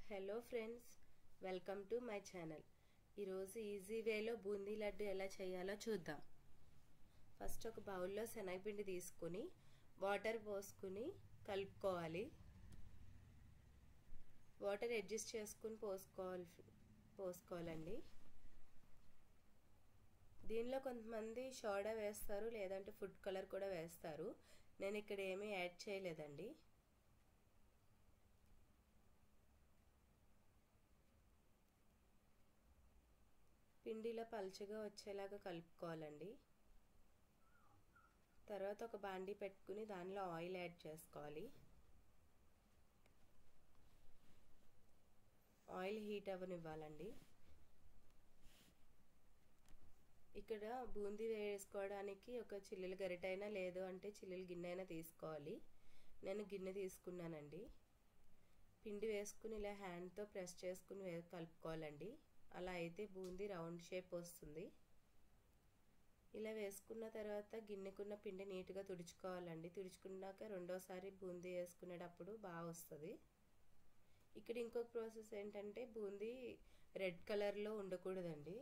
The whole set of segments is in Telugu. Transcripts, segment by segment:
hello friends welcome to my channel ఈరోజు ఈజీ వేలో బూందీ లడ్డు ఎలా చేయాలో చూద్దాం ఫస్ట్ ఒక బౌల్లో శనగపిండి తీసుకుని వాటర్ పోసుకుని కలుపుకోవాలి వాటర్ అడ్జస్ట్ చేసుకుని పోసుకోవాలి పోసుకోవాలండి దీనిలో కొంతమంది సోడా వేస్తారు లేదంటే ఫుడ్ కలర్ కూడా వేస్తారు నేను ఇక్కడ ఏమీ యాడ్ చేయలేదండి పిండిలో పలుచగా వచ్చేలాగా కలుపుకోవాలండి తర్వాత ఒక బాండీ పెట్టుకుని దానిలో ఆయిల్ యాడ్ చేసుకోవాలి ఆయిల్ హీట్ అవ్వనివ్వాలండి ఇక్కడ బూందీ వేసుకోవడానికి ఒక చిల్లుల గరిటైనా లేదు అంటే చిల్లుల గిన్నె అయినా తీసుకోవాలి నేను గిన్నె తీసుకున్నానండి పిండి వేసుకుని ఇలా హ్యాండ్తో ప్రెస్ చేసుకుని వే కలుపుకోవాలండి అలా అయితే బూందీ రౌండ్ షేప్ వస్తుంది ఇలా వేసుకున్న తర్వాత గిన్నెకున్న పిండి నీట్గా తుడుచుకోవాలండి తుడుచుకున్నాక రెండోసారి బూందీ వేసుకునేటప్పుడు బాగా వస్తుంది ఇక్కడ ఇంకొక ప్రాసెస్ ఏంటంటే బూందీ రెడ్ కలర్లో ఉండకూడదండి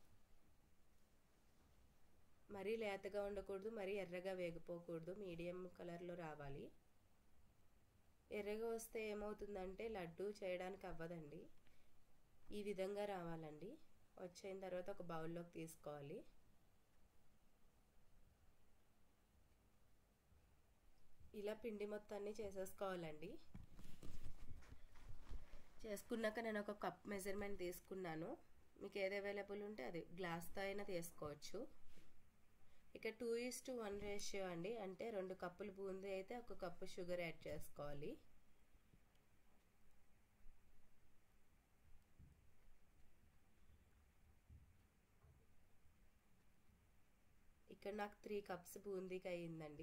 మరీ లేతగా ఉండకూడదు మరీ ఎర్రగా వేగిపోకూడదు మీడియం కలర్లో రావాలి ఎర్రగా వస్తే ఏమవుతుందంటే లడ్డు చేయడానికి అవ్వదండి ఈ విధంగా రావాలండి వచ్చిన తర్వాత ఒక బౌల్లోకి తీసుకోవాలి ఇలా పిండి మొత్తాన్ని చేసేసుకోవాలండి చేసుకున్నాక నేను ఒక కప్ మెజర్మెంట్ తీసుకున్నాను మీకు ఏది అవైలబుల్ ఉంటే అది గ్లాస్తో అయినా తీసుకోవచ్చు ఇక two is to one ratio అండి అంటే రెండు కప్పులు బూందీ అయితే ఒక కప్పు షుగర్ యాడ్ చేసుకోవాలి ఇక్కడ నాకు త్రీ కప్స్ బూందీకి అయ్యిందండి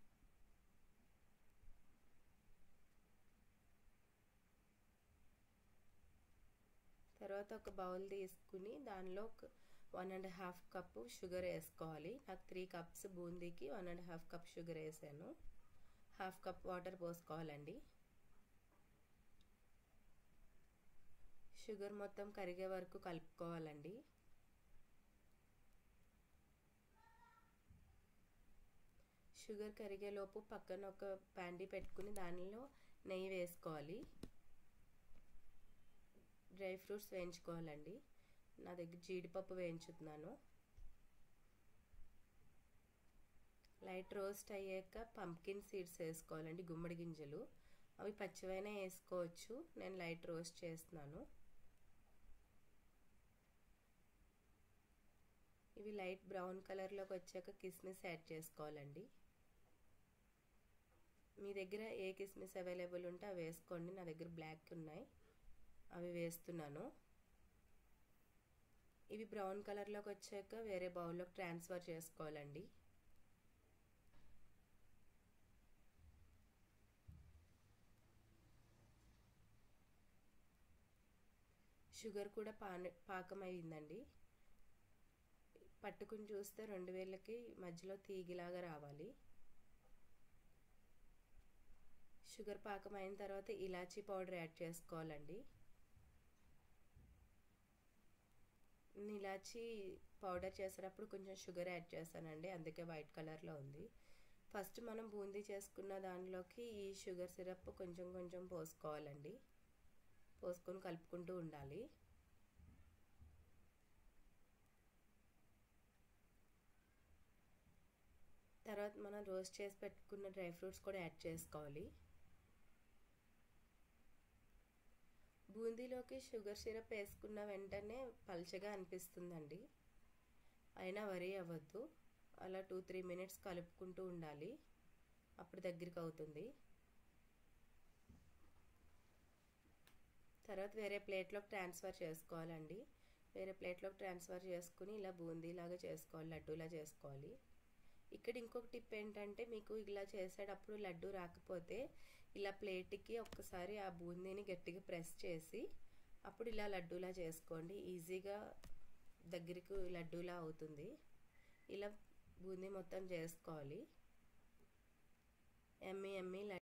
తర్వాత ఒక బౌల్ తీసుకుని దానిలో one and half cup sugar వేసుకోవాలి నాకు త్రీ కప్స్ బూందీకి one and half cup sugar వేసాను హాఫ్ కప్ వాటర్ పోసుకోవాలండి షుగర్ మొత్తం కరిగే వరకు కలుపుకోవాలండి షుగర్ కరిగేలోపు పక్కన ఒక ప్యాండీ పెట్టుకుని దానిలో నెయ్యి వేసుకోవాలి డ్రై ఫ్రూట్స్ వేయించుకోవాలండి నా దగ్గర జీడిపప్పు వేయించుతున్నాను లైట్ రోస్ట్ అయ్యాక పంప్కిన్ సీడ్స్ వేసుకోవాలండి గుమ్మడి గింజలు అవి పచ్చివైనా వేసుకోవచ్చు నేను లైట్ రోస్ట్ చేస్తున్నాను ఇవి లైట్ బ్రౌన్ కలర్లోకి వచ్చాక కిస్మిస్ యాడ్ చేసుకోవాలండి మీ దగ్గర ఏ కిస్మిస్ అవైలబుల్ ఉంటే అవి వేసుకోండి నా దగ్గర బ్లాక్ ఉన్నాయి అవి వేస్తున్నాను ఇవి బ్రౌన్ కలర్లోకి వచ్చాక వేరే బౌల్లోకి ట్రాన్స్ఫర్ చేసుకోవాలండి షుగర్ కూడా పాన పాకం అయిందండి పట్టుకుని చూస్తే రెండు వేలకి మధ్యలో తీగిలాగా రావాలి షుగర్ పాకం అయిన తర్వాత ఇలాచీ పౌడర్ యాడ్ చేసుకోవాలండి ఇలాచీ పౌడర్ చేసేటప్పుడు కొంచెం షుగర్ యాడ్ చేస్తానండి అందుకే వైట్ కలర్లో ఉంది ఫస్ట్ మనం బూందీ చేసుకున్న దానిలోకి ఈ షుగర్ సిరప్ కొంచెం కొంచెం పోసుకోవాలండి పోసుకొని కలుపుకుంటూ ఉండాలి తర్వాత మనం రోస్ట్ చేసి పెట్టుకున్న డ్రై ఫ్రూట్స్ కూడా యాడ్ చేసుకోవాలి బూందీలోకి షుగర్ సిరప్ వేసుకున్న వెంటనే పల్చగా అనిపిస్తుందండి అయినా వరి అవ్వద్దు అలా టూ త్రీ మినిట్స్ కలుపుకుంటూ ఉండాలి అప్పుడు దగ్గరికి అవుతుంది తర్వాత వేరే ప్లేట్లోకి ట్రాన్స్ఫర్ చేసుకోవాలండి వేరే ప్లేట్లోకి ట్రాన్స్ఫర్ చేసుకుని ఇలా బూందీలాగా చేసుకోవాలి లడ్డూలా చేసుకోవాలి ఇక్కడ ఇంకొక టిప్ ఏంటంటే మీకు ఇలా చేసేటప్పుడు లడ్డు రాకపోతే ఇలా ప్లేట్కి ఒక్కసారి ఆ బూందీని గట్టిగా ప్రెస్ చేసి అప్పుడు ఇలా లడ్డూలా చేసుకోండి ఈజీగా దగ్గరికి లడ్డూలా అవుతుంది ఇలా బూందీ మొత్తం చేసుకోవాలి ఎమ్మి ఎమ్మి